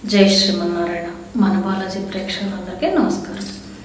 జై శ్రీమన్నారాయణ మన బాలాజీ ప్రేక్షకులందరికీ నమస్కారం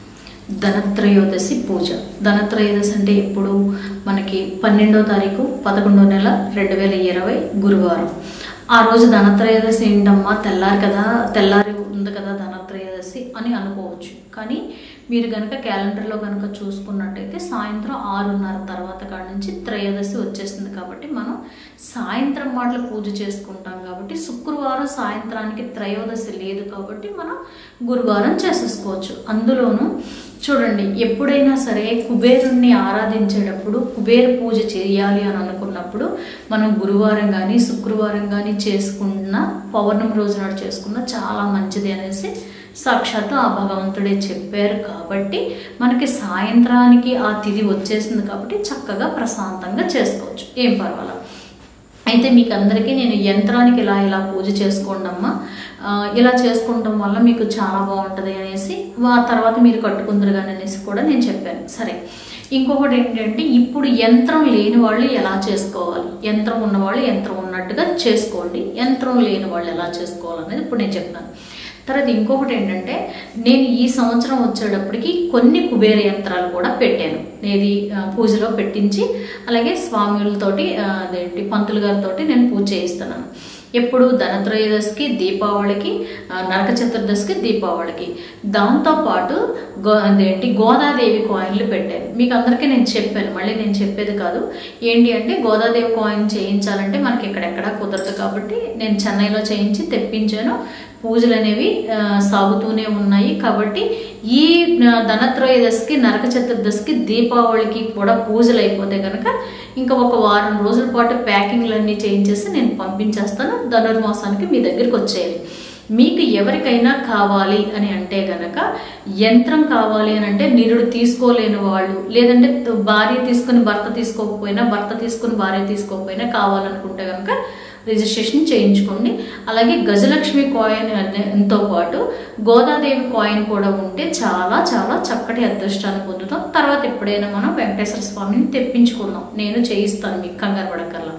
ధనత్రయోదశి పూజ ధనత్రయోదశి అంటే ఎప్పుడు మనకి పన్నెండో తారీఖు పదకొండో నెల రెండు వేల ఇరవై గురువారం ఆ రోజు ధనత్రయోదశి ఏంటమ్మా తెల్లారి కదా తెల్లారి ఉంది కదా ధనత్రయోదశి అని అనుకోవచ్చు కానీ మీరు కనుక క్యాలెండర్లో కనుక చూసుకున్నట్టయితే సాయంత్రం ఆరున్నర తర్వాత కాడ నుంచి త్రయోదశి వచ్చేస్తుంది కాబట్టి మనం సాయంత్రం మాటలు పూజ చేసుకుంటాం కాబట్టి శుక్రవారం సాయంత్రానికి త్రయోదశి లేదు కాబట్టి మనం గురువారం చేసేసుకోవచ్చు అందులోనూ చూడండి ఎప్పుడైనా సరే కుబేరుణ్ణి ఆరాధించేటప్పుడు కుబేర పూజ చేయాలి అని అనుకున్నప్పుడు మనం గురువారం కానీ శుక్రవారం కానీ చేసుకున్న పౌర్ణమి రోజు నాడు చేసుకున్న చాలా మంచిది అనేసి సాక్షాత్తు ఆ భగవంతుడే చెప్పారు కాబట్టి మనకి సాయంత్రానికి ఆ తిథి వచ్చేసింది కాబట్టి చక్కగా ప్రశాంతంగా చేసుకోవచ్చు ఏం పర్వాలేదు అయితే మీకు అందరికీ నేను యంత్రానికి ఇలా ఇలా పూజ చేసుకోండి అమ్మా ఆ, ఇలా చేసుకోవడం వల్ల మీకు చాలా బాగుంటుంది అనేసి ఆ తర్వాత మీరు కట్టుకుందరు కానీ అనేసి కూడా నేను చెప్పాను సరే ఇంకొకటి ఏంటంటే ఇప్పుడు యంత్రం లేని వాళ్ళు ఎలా చేసుకోవాలి యంత్రం ఉన్నవాళ్ళు యంత్రం ఉన్నట్టుగా చేసుకోండి యంత్రం లేని వాళ్ళు ఎలా చేసుకోవాలనేది ఇప్పుడు నేను చెప్తాను తర్వాత ఇంకొకటి ఏంటంటే నేను ఈ సంవత్సరం వచ్చేటప్పటికి కొన్ని కుబేర యంత్రాలు కూడా పెట్టాను ఏది ఆ, పూజలో పెట్టించి అలాగే స్వాములతోటి ఆ, అదేంటి పంతులు గారితో నేను పూజ చేయిస్తున్నాను ఎప్పుడు ధనత్రయోదశికి దీపావళికి ఆ, నరక చతుర్దశికి దీపావళికి దాంతోపాటు గో అదేంటి గోదాదేవి కాయిన్లు పెట్టాను మీకు అందరికీ నేను చెప్పాను మళ్ళీ నేను చెప్పేది కాదు ఏంటి అంటే గోదాదేవి కాయిన్ చేయించాలంటే మనకి ఇక్కడెక్కడా కుదరదు కాబట్టి నేను చెన్నైలో చేయించి తెప్పించాను పూజలు అనేవి ఆ, సాగుతూనే ఉన్నాయి కాబట్టి ఈ ఆ, ధనత్రయోదశికి నరక చతుర్దశికి దీపావళికి కూడా పూజలు అయిపోతే కనుక ఇంకా ఒక వారం రోజుల పాటు ప్యాకింగ్లన్నీ చేయించేసి నేను పంపించేస్తాను ధనుర్మాసానికి మీ దగ్గరికి వచ్చేయాలి మీకు ఎవరికైనా కావాలి అని అంటే గనక యంత్రం కావాలి అని అంటే నిరుడు తీసుకోలేని వాళ్ళు లేదంటే భార్య తీసుకుని భర్త తీసుకోకపోయినా భర్త తీసుకుని భార్య తీసుకోకపోయినా కావాలనుకుంటే కనుక రిజిస్ట్రేషన్ చేయించుకోండి అలాగే గజలక్ష్మి కాయిన్ తో పాటు గోదాదేవి కాయిన్ కూడా ఉంటే చాలా చాలా చక్కటి అదృష్టాన్ని పొందుతాం తర్వాత ఎప్పుడైనా మనం వెంకటేశ్వర స్వామిని తెప్పించుకుందాం నేను చేయిస్తాను మీకు కంగారు పడకల్లా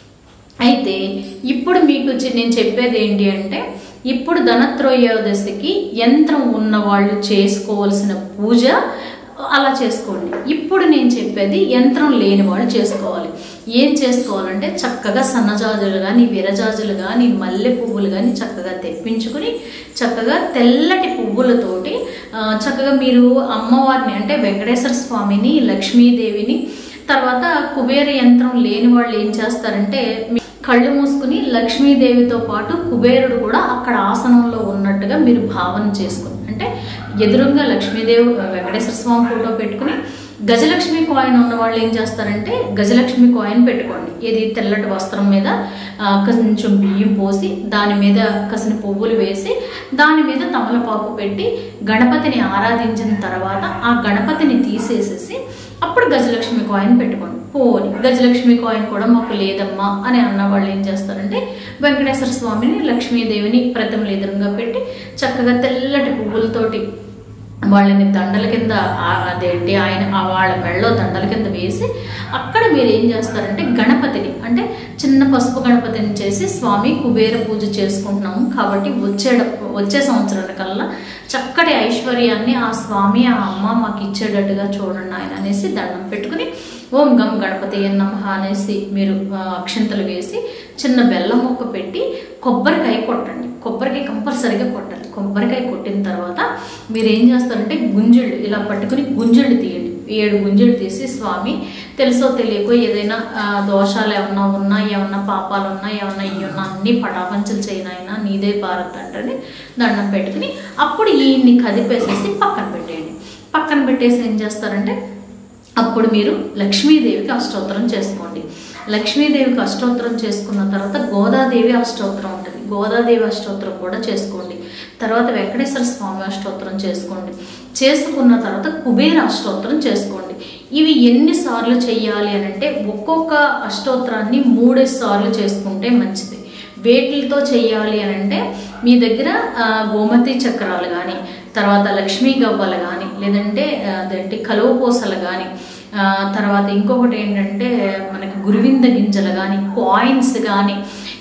అయితే ఇప్పుడు మీకు చి- నేను చెప్పేది ఏంటి అంటే ఇప్పుడు ధనత్రయోదశికి యంత్రం ఉన్న వాళ్ళు చేసుకోవాల్సిన పూజ అలా చేసుకోండి ఇప్పుడు నేను చెప్పేది యంత్రం లేని వాళ్ళు చేసుకోవాలి ఏం చేసుకోవాలంటే చక్కగా సన్నజాజులు కానీ విరజాజులు కానీ మల్లె పువ్వులు కానీ చక్కగా తెప్పించుకుని చక్కగా తెల్లటి పువ్వులతోటి ఆ, చక్కగా మీరు అమ్మవారిని అంటే వెంకటేశ్వర స్వామిని లక్ష్మీదేవిని తర్వాత కుబేర యంత్రం లేని వాళ్ళు ఏం చేస్తారంటే మీ కళ్ళు మూసుకుని లక్ష్మీదేవితో పాటు కుబేరుడు కూడా అక్కడ ఆసనంలో ఉన్నట్టుగా మీరు భావన చేసుకుని అంటే ఎదురుగా లక్ష్మీదేవి వెంకటేశ్వర స్వామి ఫోటో పెట్టుకుని గజలక్ష్మి కాయిన్ ఉన్న వాళ్ళు ఏం చేస్తారంటే గజలక్ష్మి కాయిన్ పెట్టుకోండి ఇది తెల్లటి వస్త్రం మీద ఆ, కొంచెం బియ్యం పోసి దాని మీద కసిన పువ్వులు వేసి దాని మీద తమలపాకు పెట్టి గణపతిని ఆరాధించిన తర్వాత ఆ గణపతిని తీసేసేసి అప్పుడు గజలక్ష్మి కాయిన్ పెట్టుకోండి పోని గజలక్ష్మి కాయిన్ కూడా మాకు లేదమ్మా అని అన్న వాళ్ళు ఏం చేస్తారంటే వెంకటేశ్వర స్వామిని లక్ష్మీదేవిని ప్రతిమలు ఎదురుగా పెట్టి చక్కగా తెల్లటి పువ్వులతోటి వాళ్ళని దండల కింద ఆ- అదేంటి ఆయన ఆ వాళ్ళ మెళ్ళలో దండల కింద వేసి అక్కడ మీరు ఏం చేస్తారంటే గణపతిని అంటే చిన్న పసుపు గణపతిని చేసి స్వామి కుబేర పూజ చేసుకుంటున్నాము కాబట్టి వచ్చేటప్పుడు వచ్చే సంవత్సరానికల్లా చక్కటి ఐశ్వర్యాన్ని ఆ స్వామి ఆ అమ్మ మాకు ఇచ్చేటట్టుగా చూడండి ఆయన అనేసి దండం పెట్టుకుని ఓం గం గణపతి నమ అనేసి మీరు ఆ, అక్షంతలు వేసి చిన్న బెల్లం ముక్క పెట్టి కొబ్బరికాయ కొట్టండి కొబ్బరికాయ కంపల్సరీగా కొట్టాలి కొబ్బరికాయ కొట్టిన తర్వాత మీరు ఏం చేస్తారంటే గుంజుళ్ళు ఇలా పట్టుకుని గుంజుళ్ళు తీయండి ఏడు గుంజుళ్ళు తీసి స్వామి తెలుసో తెలియకో ఏదైనా ఆ, దోషాలు ఏమన్నా ఉన్నా ఏమన్నా పాపాలు ఉన్నా ఏమన్నా ఇవి ఉన్నా అన్ని పటాపంచలు చేయనైనా నీదే భారత్ అంటే దండం పెట్టుకుని అప్పుడు ఈయన్ని కదిపేసేసి పక్కన పెట్టేయండి పక్కన పెట్టేసి ఏం చేస్తారంటే అప్పుడు మీరు లక్ష్మీదేవికి అష్టోత్తరం చేసుకోండి లక్ష్మీదేవికి అష్టోత్తరం చేసుకున్న తర్వాత గోదాదేవి అష్టోత్తరం ఉంటుంది గోదాదేవి అష్టోత్తరం కూడా చేసుకోండి తర్వాత వెంకటేశ్వర స్వామి అష్టోత్తరం చేసుకోండి చేసుకున్న తర్వాత కుబేర అష్టోత్తరం చేసుకోండి ఇవి ఎన్నిసార్లు చేయాలి అని అంటే ఒక్కొక్క అష్టోత్తరాన్ని మూడేసి సార్లు చేసుకుంటే మంచిది వేటిలతో చేయాలి అని అంటే మీ దగ్గర ఆ, గోమతి చక్రాలు కానీ తర్వాత లక్ష్మీ గవ్వలు కానీ లేదంటే ఆ, అదేంటి కలువ పూసలు కానీ తర్వాత ఇంకొకటి ఏంటంటే మనకి గురువింద గింజలు కానీ కాయిన్స్ కానీ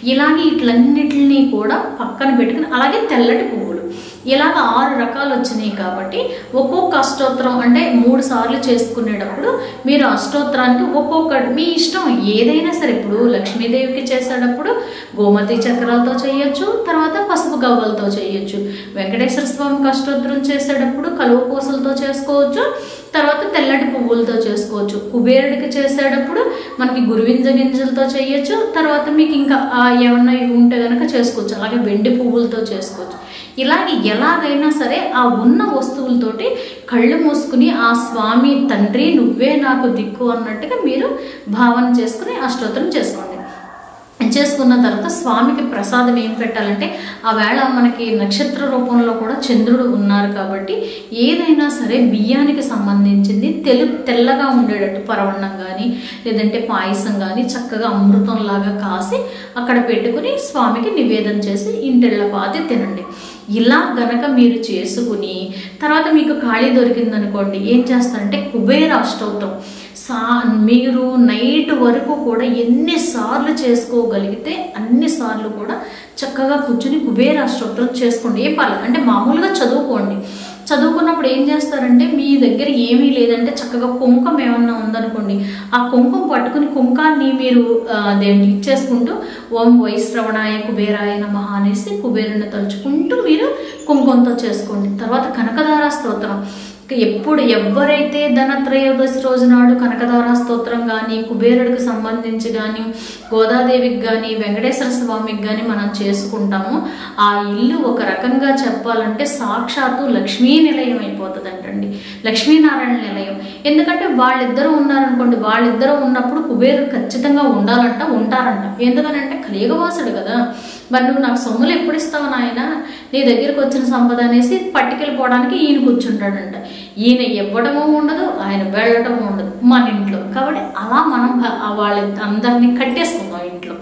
ఇలాగే ఇట్లన్నిటిని కూడా పక్కన పెట్టుకుని అలాగే తెల్లటి పువ్వులు ఇలాగ ఆరు రకాలు వచ్చినాయి కాబట్టి ఒక్కొక్క అష్టోత్తరం అంటే మూడు సార్లు చేసుకునేటప్పుడు మీరు అష్టోత్తరానికి ఒక్కొక్క మీ ఇష్టం ఏదైనా సరే ఇప్పుడు లక్ష్మీదేవికి చేసేటప్పుడు గోమతి చక్రాలతో చేయొచ్చు తర్వాత పసుపు గవ్వలతో చేయొచ్చు వెంకటేశ్వర స్వామికి అష్టోత్తరం చేసేటప్పుడు కలువ పూసలతో చేసుకోవచ్చు తర్వాత తెల్లటి పువ్వులతో చేసుకోవచ్చు కుబేరుడికి చేసేటప్పుడు మనకి గురువింజ గింజలతో చేయొచ్చు తర్వాత మీకు ఇంకా ఆ ఏమన్నా ఇవి ఉంటే కనుక చేసుకోవచ్చు అలాగే వెండి పువ్వులతో చేసుకోవచ్చు ఇలాగే ఎలాగైనా సరే ఆ ఉన్న వస్తువులతోటి కళ్ళు మూసుకుని ఆ స్వామి తండ్రి నువ్వే నాకు దిక్కు అన్నట్టుగా మీరు భావన చేసుకుని అష్టోత్తరం చేసుకోండి చేసుకున్న తర్వాత స్వామికి ప్రసాదం ఏం పెట్టాలంటే ఆ వేళ మనకి నక్షత్ర రూపంలో కూడా చంద్రుడు ఉన్నారు కాబట్టి ఏదైనా సరే బియ్యానికి సంబంధించింది తెలు తెల్లగా ఉండేటట్టు పరవన్నం కానీ లేదంటే పాయసం కానీ చక్కగా అమృతంలాగా కాసి అక్కడ పెట్టుకుని స్వామికి నివేదన చేసి ఇంటిళ్ళ పాతి తినండి ఇలా గనక మీరు చేసుకుని తర్వాత మీకు ఖాళీ దొరికిందనుకోండి ఏం చేస్తారంటే కుబేర అష్టోత్తరం సా మీరు నైట్ వరకు కూడా ఎన్నిసార్లు చేసుకోగలిగితే అన్నిసార్లు కూడా చక్కగా కూర్చుని కుబేర అష్టోత్తరం చేసుకోండి ఏ పర్లేదు అంటే మామూలుగా చదువుకోండి చదువుకున్నప్పుడు ఏం చేస్తారంటే మీ దగ్గర ఏమీ లేదంటే చక్కగా కుంకం ఏమన్నా ఉందనుకోండి ఆ కుంకం పట్టుకుని కుంకాన్ని మీరు ఆ, అదేంటి ఇచ్చేసుకుంటూ ఓం వైశ్రవణాయ కుబేరాయ నమః అనేసి కుబేరుని తలుచుకుంటూ మీరు కుంకుమంతో చేసుకోండి తర్వాత కనకదార స్తోత్రం ఇక ఎప్పుడు ఎవరైతే ధనత్రయోదశి రోజు నాడు కనకదార స్తోత్రం కానీ కుబేరుడికి సంబంధించి కానీ గోదాదేవికి కానీ వెంకటేశ్వర స్వామికి కానీ మనం చేసుకుంటామో ఆ ఇల్లు ఒక రకంగా చెప్పాలంటే సాక్షాత్తు లక్ష్మీ నిలయం అయిపోతుందంటండి లక్ష్మీనారాయణ నిలయం ఎందుకంటే వాళ్ళిద్దరూ ఉన్నారనుకోండి వాళ్ళిద్దరూ ఉన్నప్పుడు కుబేరుడు ఖచ్చితంగా ఉండాలంట ఉంటారంట ఎందుకనంటే కలియుగవాసుడు కదా మరి నువ్వు నాకు సొమ్ములు ఎప్పుడు ఇస్తావు నాయన నీ దగ్గరికి వచ్చిన సంపద అనేసి పట్టుకెళ్ళిపోవడానికి ఈయన కూర్చుంటాడంట ఈయన ఇవ్వడము ఉండదు ఆయన వెళ్ళటము ఉండదు మన ఇంట్లో కాబట్టి అలా మనం భ- ఆ వాళ్ళ అందరినీ కట్టేసుకుందాం ఇంట్లో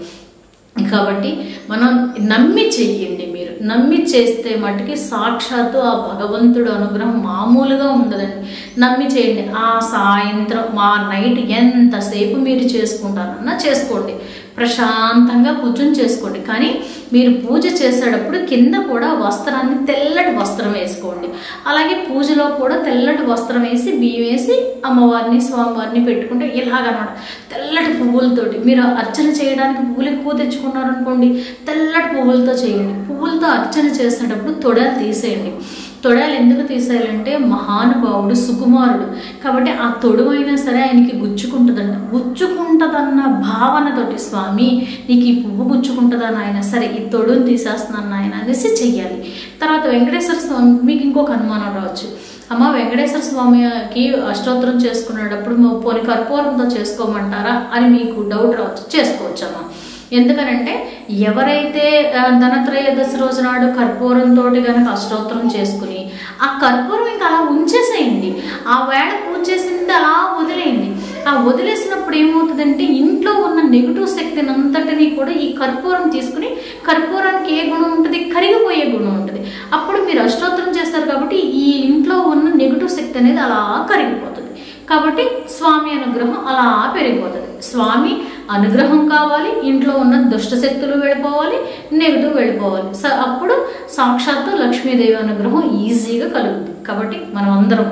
కాబట్టి మనం నమ్మి చెయ్యండి మీరు నమ్మి చేస్తే మటుకి సాక్షాత్తు ఆ భగవంతుడు అనుగ్రహం మామూలుగా ఉండదండి నమ్మి చేయండి ఆ సాయంత్రం మా నైట్ ఎంతసేపు మీరు చేసుకుంటారన్నా చేసుకోండి ప్రశాంతంగా కూర్చొని చేసుకోండి కానీ మీరు పూజ చేసేటప్పుడు కింద కూడా వస్త్రాన్ని తెల్లటి వస్త్రం వేసుకోండి అలాగే పూజలో కూడా తెల్లటి వస్త్రం వేసి బియ్యం వేసి అమ్మవారిని స్వామివారిని పెట్టుకుంటే ఇలాగనమాట తెల్లటి పువ్వులతోటి మీరు అర్చన చేయడానికి పువ్వులు ఎక్కువ తెచ్చుకున్నారనుకోండి తెల్లటి పువ్వులతో చేయండి పువ్వులతో అర్చన చేసేటప్పుడు తొడలు తీసేయండి తొడలు ఎందుకు తీసేయాలంటే మహానుభావుడు సుకుమారుడు కాబట్టి ఆ తొడు అయినా సరే ఆయనకి గుచ్చుకుంటుందంట గుచ్చుకుంటుందన్న భావనతోటి స్వామి నీకు ఈ పువ్వు గుచ్చుకుంటుందా నాయన సరే ఈ తొడుని తీసేస్తున్నాను నాయన అనేసి చెయ్యాలి తర్వాత వెంకటేశ్వర స్వామి మీకు ఇంకొక అనుమానం రావచ్చు అమ్మ వెంకటేశ్వర స్వామికి అష్టోత్తరం చేసుకునేటప్పుడు మా పోని కర్పూరంతో చేసుకోమంటారా అని మీకు డౌట్ రావచ్చు చేసుకోవచ్చు అమ్మ ఎందుకనంటే ఎవరైతే ఆ, ధనత్రయోదశి రోజు నాడు కర్పూరంతో గనక అష్టోత్తరం చేసుకుని ఆ కర్పూరం ఇంకా అలా ఉంచేసేయండి ఆ వేళ పూజ చేసింది అలా వదిలేయండి ఆ వదిలేసినప్పుడు ఏమవుతుందంటే ఇంట్లో ఉన్న నెగిటివ్ శక్తిని అంతటిని కూడా ఈ కర్పూరం తీసుకుని కర్పూరానికి ఏ గుణం ఉంటుంది కరిగిపోయే గుణం ఉంటుంది అప్పుడు మీరు అష్టోత్తరం చేస్తారు కాబట్టి ఈ ఇంట్లో ఉన్న నెగిటివ్ శక్తి అనేది అలా కరిగిపోతుంది కాబట్టి స్వామి అనుగ్రహం అలా పెరిగిపోతుంది స్వామి అనుగ్రహం కావాలి ఇంట్లో ఉన్న దుష్ట శక్తులు వెళ్ళిపోవాలి నెగిటివ్ వెళ్ళిపోవాలి స అప్పుడు సాక్షాత్తు లక్ష్మీదేవి అనుగ్రహం ఈజీగా కలుగుతుంది కాబట్టి మనం అందరం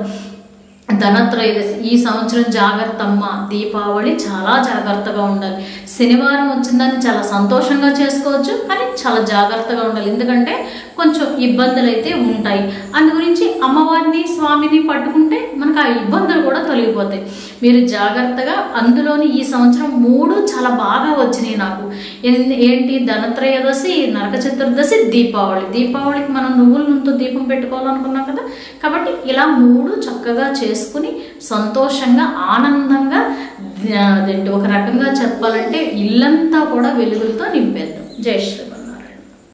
ధనత్రయోదశి ఈ సంవత్సరం జాగ్రత్త అమ్మ దీపావళి చాలా జాగ్రత్తగా ఉండాలి శనివారం వచ్చిందని చాలా సంతోషంగా చేసుకోవచ్చు కానీ చాలా జాగ్రత్తగా ఉండాలి ఎందుకంటే కొంచెం ఇబ్బందులు అయితే ఉంటాయి అందు గురించి అమ్మవారిని స్వామిని పట్టుకుంటే మనకు ఆ ఇబ్బందులు కూడా తొలగిపోతాయి మీరు జాగ్రత్తగా అందులోని ఈ సంవత్సరం మూడు చాలా బాగా వచ్చినాయి నాకు ఎన్- ఏంటి ధనత్రయోదశి నరక చతుర్దశి దీపావళి దీపావళికి మనం నువ్వుల నూనెతో దీపం పెట్టుకోవాలనుకున్నాం కదా కాబట్టి ఇలా మూడు చక్కగా చేసుకుని సంతోషంగా ఆనందంగా ద- అదేంటి ఒక రకంగా చెప్పాలంటే ఇల్లంతా కూడా వెలుగులతో నింపేద్దాం జై శ్రీరామ్